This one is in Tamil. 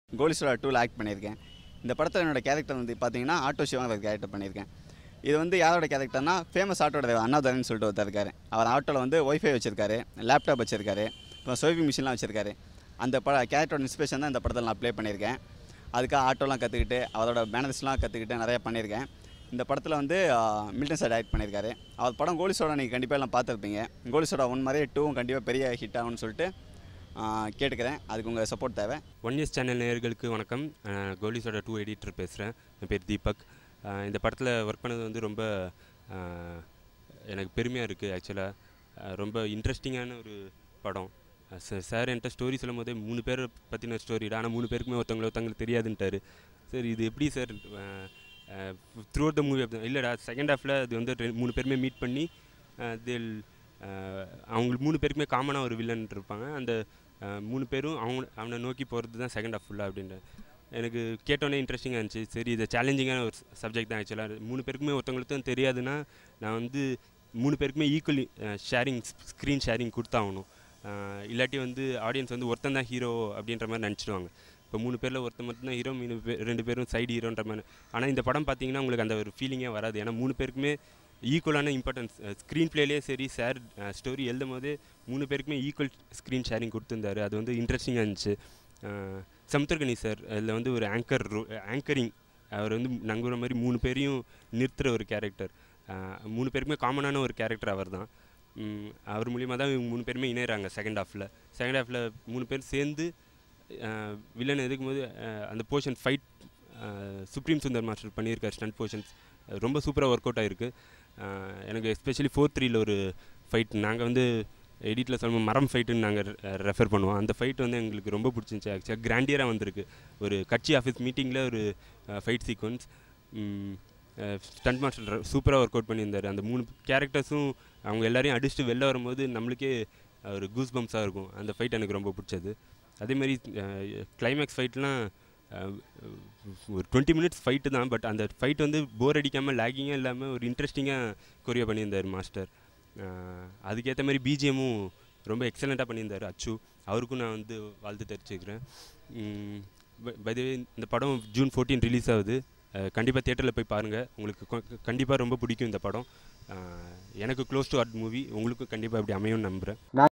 கோலிஸ்வரா டூவில் ஆக்ட் பண்ணியிருக்கேன் இந்த படத்தில் என்னோட கேரக்டர் வந்து பார்த்தீங்கன்னா ஆட்டோ சிவாங்கிற கேரக்டர் பண்ணியிருக்கேன் இது வந்து யாரோட கேரக்டர்னா ஃபேமஸ் ஆட்டோட driver அண்ணாதுரைன்னு சொல்லிட்டு ஒருத்தர் இருக்காரு அவர் ஆட்டோவில் வந்து ஒய்ஃபை வச்சிருக்காரு லேப்டாப் வச்சிருக்காரு அப்புறம் சர்விங் மிஷின்லாம் வச்சிருக்காரு அந்த பட கேரக்டரோட இன்ஸ்பிரேஷன் தான் இந்த படத்தில் நான் ப்ளே பண்ணியிருக்கேன் அதுக்காக ஆட்டோலாம் கற்றுக்கிட்டு அவரோட மேனர்ஸ்லாம் கற்றுக்கிட்டு நிறையா பண்ணியிருக்கேன் இந்த படத்தில் வந்து மில்டன் சார் டைரக்ட் பண்ணியிருக்காரு அவர் படம் கோலிசோடா நீங்கள் கண்டிப்பாக எல்லாம் பார்த்துருப்பீங்க கோலிசோடா ஒன் மாதிரியே டூவும் கண்டிப்பாக பெரிய ஹிட் ஆகும்னு சொல்லிட்டு ஆ, கேட்டுக்கிறேன் அதுக்கு உங்கள் சப்போர்ட் தேவை ஒன் இயர்ஸ் சேனல் நேயர்களுக்கு வணக்கம் அஹ் கோலிஸோட டூ எடிட்டர் பேசுகிறேன் என் பேர் தீபக் அஹ் இந்த படத்தில் ஒர்க் பண்ணது வந்து ரொம்ப அஹ், எனக்கு பெருமையாக இருக்குது ஆக்சுவலாக ரொம்ப இன்ட்ரெஸ்டிங்கான ஒரு படம் சார் என்கிட்ட ஸ்டோரி சொல்லும் போதே மூணு பேரை பற்றின ஸ்டோரி ஆனால் மூணு பேருக்குமே ஒருத்தவங்களை ஒருத்தவங்களுக்கு தெரியாதுன்ட்டாரு சார் இது எப்படி sir through out the movie இல்லைடா செகண்ட் ஹாஃபில் அது வந்து ரெ- மூணு பேருமே மீட் பண்ணி தில் அவங்களுக்கு மூணு பேருக்குமே காமனாக ஒரு வில்லன் இருப்பாங்க அந்த அஹ், மூணு பேரும் அவங்க அவனை நோக்கி போகிறது தான் செகண்ட் ஹாஃப் ஃபுல்லாக அப்படின்ற எனக்கு கேட்டோன்னே இன்ட்ரெஸ்டிங்காக இருந்துச்சு சரி இது சேலஞ்சிங்கான ஒரு சப்ஜெக்ட் தான் ஆக்சுவலாக மூணு பேருக்குமே ஒருத்தவங்களுக்கும் தெரியாதுன்னா நான் வந்து மூணு பேருக்குமே ஈக்குவலி ஷேரிங் ஸ்க்ரீன் ஷேரிங் கொடுத்தாகணும் அஹ், இல்லாட்டி வந்து ஆடியன்ஸ் வந்து ஒருத்தன் தான் ஹீரோ அப்படின்ற மாதிரி நினச்சிடுவாங்க இப்போ மூணு பேரில் ஒருத்தன் மட்டும் தான் ஹீரோ மூணு பேர் ரெண்டு பேரும் சைடு ஹீரோன்ற மாதிரி ஆனால் இந்த படம் பார்த்தீங்கன்னா உங்களுக்கு அந்த ஒரு ஃபீலிங்கே வராது ஏன்னா மூணு பேருக்குமே ஈக்குவலான இம்பார்ட்டன்ஸ் ஸ்க்ரீன் பிளேலேயே சரி சார் ஸ்டோரி எழுதும் போது மூணு பேருக்குமே ஈக்குவல் ஸ்க்ரீன் ஷேரிங் கொடுத்துருந்தாரு அது வந்து இன்ட்ரெஸ்டிங்காக இருந்துச்சு அஹ் சமுத்திரகனி சார் அதில் வந்து ஒரு ஆங்கர் ஆங்கரிங் அவர் வந்து நங்குற மாதிரி மூணு பேரையும் நிறுத்துகிற ஒரு கேரக்டர் மூணு பேருக்குமே காமனான ஒரு கேரக்டர் அவர் தான் அவர் மூலியமாக தான் இவங்க மூணு பேருமே இணையறாங்க செகண்ட் ஹாஃபில் செகண்ட் ஹாஃபில் மூணு பேர் சேர்ந்து வில்லன் எதுக்கும்போது அஹ் அந்த portion fight Supreme Sundar master பண்ணியிருக்கார் ஸ்டண்ட் போர்ஷன்ஸ் ரொம்ப சூப்பராக ஒர்க் அவுட் ஆகிருக்கு எனக்கு எஸ்பெஷலி ஃபோர் த்ரீல ஒரு ஃபைட் நாங்கள் வந்து எடிட்டில் சொல்லுவோம் மரம் ஃபைட்டுன்னு நாங்கள் ரெஃபர் பண்ணுவோம் அந்த ஃபைட் வந்து எங்களுக்கு ரொம்ப பிடிச்சிருந்துச்சி ஆக்சுவலாக கிராண்டியராக வந்திருக்கு ஒரு கட்சி ஆஃபீஸ் மீட்டிங்கில் ஒரு ஃபைட் சீக்வன்ஸ் ஸ்டண்ட் மாஸ்டர் சூப்பராக ஒர்க் அவுட் பண்ணியிருந்தார் அந்த மூணு கேரக்டர்ஸும் அவங்க எல்லாரையும் அடிச்சுட்டு வெளில வரும்போது நம்மளுக்கே ஒரு கூஸ் பம்ப்ஸாக இருக்கும் அந்த ஃபைட் எனக்கு ரொம்ப பிடிச்சது அதேமாதிரி கிளைமேக்ஸ் ஃபைட்லாம் ஒரு டுவெண்ட்டி மினிட்ஸ் ஃபைட்டு தான் பட் அந்த ஃபைட் வந்து போர் அடிக்காமல் லேகிங்காக இல்லாமல் ஒரு இன்ட்ரெஸ்டிங்காக கொரியா பண்ணியிருந்தார் மாஸ்டர் அதுக்கேற்ற மாதிரி பிஜிஎம்மும் ரொம்ப எக்ஸலண்ட்டாக பண்ணியிருந்தார் அச்சு அவருக்கும் நான் வந்து வாழ்த்து தெரிவிச்சுக்கிறேன் பை இந்த படம் ஜூன் ஃபோர்டீன் ரிலீஸ் ஆகுது கண்டிப்பாக தேட்டரில் போய் பாருங்கள் உங்களுக்கு கண்டிப்பாக ரொம்ப பிடிக்கும் இந்த படம் அஹ் எனக்கு க்ளோஸ் டு அட் மூவி உங்களுக்கும் கண்டிப்பாக அப்படி அமையும்னு நம்புகிறேன்